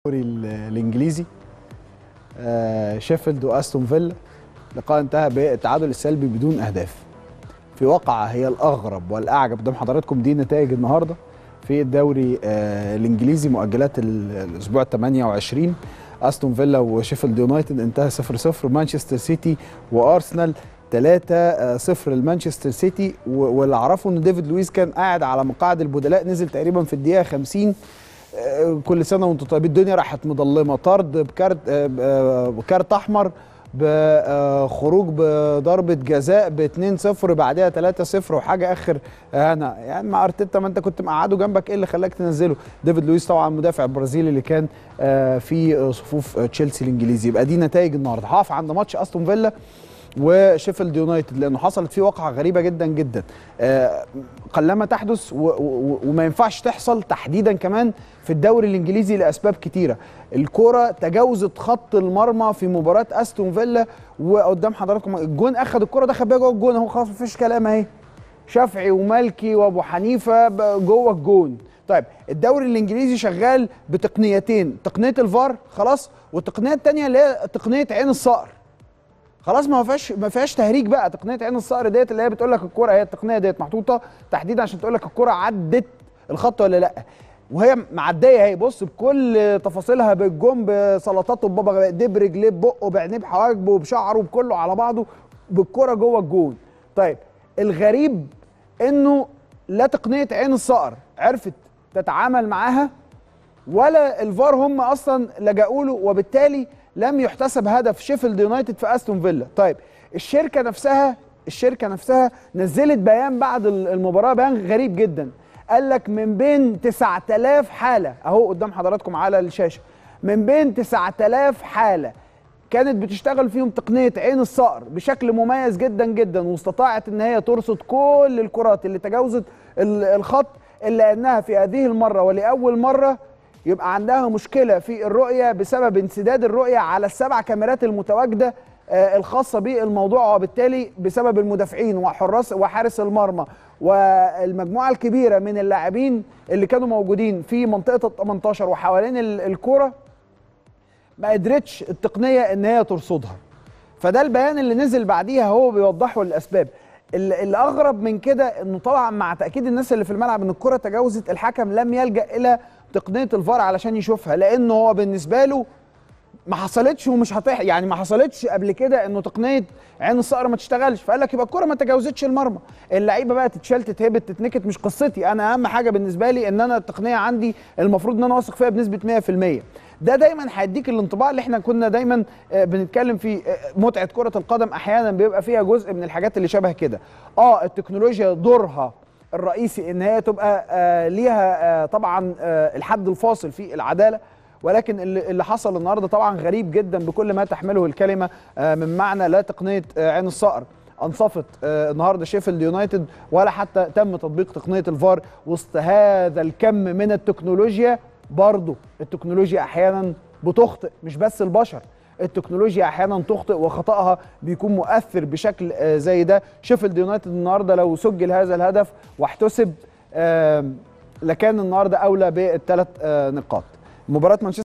الدوري ال- الانجليزي آه، شيفيلد واستون فيلا لقاء انتهى بالتعادل السلبي بدون اهداف في واقعة هي الاغرب والاعجب قدام حضراتكم دي نتائج النهارده في الدوري آه، الانجليزي مؤجلات ال- الاسبوع 28 استون فيلا وشيفيلد يونايتد انتهى 0 0 مانشستر سيتي وارسنال 3 0 لمانشستر سيتي و- واللي اعرفه ان ديفيد لويس كان قاعد على مقاعد البدلاء نزل تقريبا في الدقيقه 50 آه، كل سنه وانتم طيبين الدنيا راحت مظلمه طرد بكارت آه، ب- آه، بكارت احمر بخروج بضربه جزاء ب 2-0 بعدها 3-0 وحاجه اخر هنا يعني مع ارتيتا ما انت كنت مقعده جنبك ايه اللي خلاك تنزله ديفيد لويس طبعا المدافع البرازيلي اللي كان آه، في صفوف آه، تشيلسي الانجليزي يبقى دي نتائج النهارده هقف عند ماتش استون فيلا وشيفيلد يونايتد لانه حصلت فيه واقعه غريبه جدا جدا آه، قلما تحدث و- و- وما ينفعش تحصل تحديدا كمان في الدوري الانجليزي لاسباب كتيره الكره تجاوزت خط المرمى في مباراه استون فيلا وقدام حضراتكم الجون اخذ الكره دخل بيها جوه الجون اهو خلاص مفيش كلام اهي شافعي ومالكي وابو حنيفه ب- جوه الجون طيب الدوري الانجليزي شغال بتقنيتين تقنيه الفار خلاص والتقنيه الثانيه اللي هي تقنيه عين الصقر خلاص ما فيهاش ما فيهاش تهريج بقى تقنيه عين الصقر ديت اللي هي بتقول لك الكره هي التقنيه ديت محطوطه تحديدا عشان تقول لك الكره عدت الخط ولا لا وهي معديه اهي بص بكل تفاصيلها بالجون بسلطاته ببابا دي برجليه ببقه بعينيه بحواجبه بشعره بكله على بعضه بالكره جوه الجون طيب الغريب انه لا تقنيه عين الصقر عرفت تتعامل معاها ولا الفار هم اصلا لجأوا له وبالتالي لم يحتسب هدف شيفيلد يونايتد في استون فيلا طيب الشركه نفسها الشركه نفسها نزلت بيان بعد المباراه بيان غريب جدا قال لك من بين 9000 حاله اهو قدام حضراتكم على الشاشه من بين 9000 حاله كانت بتشتغل فيهم تقنيه عين الصقر بشكل مميز جدا جدا واستطاعت ان هي ترصد كل الكرات اللي تجاوزت ال- الخط الا انها في هذه المره ولاول مره يبقى عندها مشكله في الرؤيه بسبب انسداد الرؤيه على السبع كاميرات المتواجده آه، الخاصه بالموضوع وبالتالي بسبب المدافعين وحراس وحارس المرمى والمجموعه الكبيره من اللاعبين اللي كانوا موجودين في منطقه ال 18 وحوالين ال- الكوره ما قدرتش التقنيه ان هي ترصدها فده البيان اللي نزل بعديها هو بيوضحه الاسباب ال- اللي اغرب من كده انه طبعا مع تاكيد الناس اللي في الملعب ان الكره تجاوزت الحكم لم يلجا الى تقنيه الفار علشان يشوفها لانه هو بالنسبه له ما حصلتش ومش هتح يعني ما حصلتش قبل كده انه تقنيه عين الصقر ما تشتغلش فقال لك يبقى الكره ما تجاوزتش المرمى اللعيبه بقى تتشال تتهبط تتنكت مش قصتي انا اهم حاجه بالنسبه لي ان انا التقنيه عندي المفروض ان انا واثق فيها بنسبه 100% ده دايما هيديك الانطباع اللي احنا كنا دايما آه، بنتكلم فيه آه، متعه كره القدم احيانا بيبقى فيها جزء من الحاجات اللي شبه كده اه التكنولوجيا دورها الرئيسي ان هي تبقى آه ليها آه طبعا آه الحد الفاصل في العداله ولكن اللي اللي حصل النهارده طبعا غريب جدا بكل ما تحمله الكلمه آه من معنى لا تقنيه آه عين الصقر انصفت آه النهارده شيفيلد يونايتد ولا حتى تم تطبيق تقنيه الفار وسط هذا الكم من التكنولوجيا برضه التكنولوجيا احيانا بتخطئ مش بس البشر التكنولوجيا احيانا تخطئ وخطأها بيكون مؤثر بشكل آه، زي ده شيفيلد يونايتد النهارده لو سجل هذا الهدف واحتسب آم، لكان النهارده اولى بالثلاث نقاط مباراه مانشستر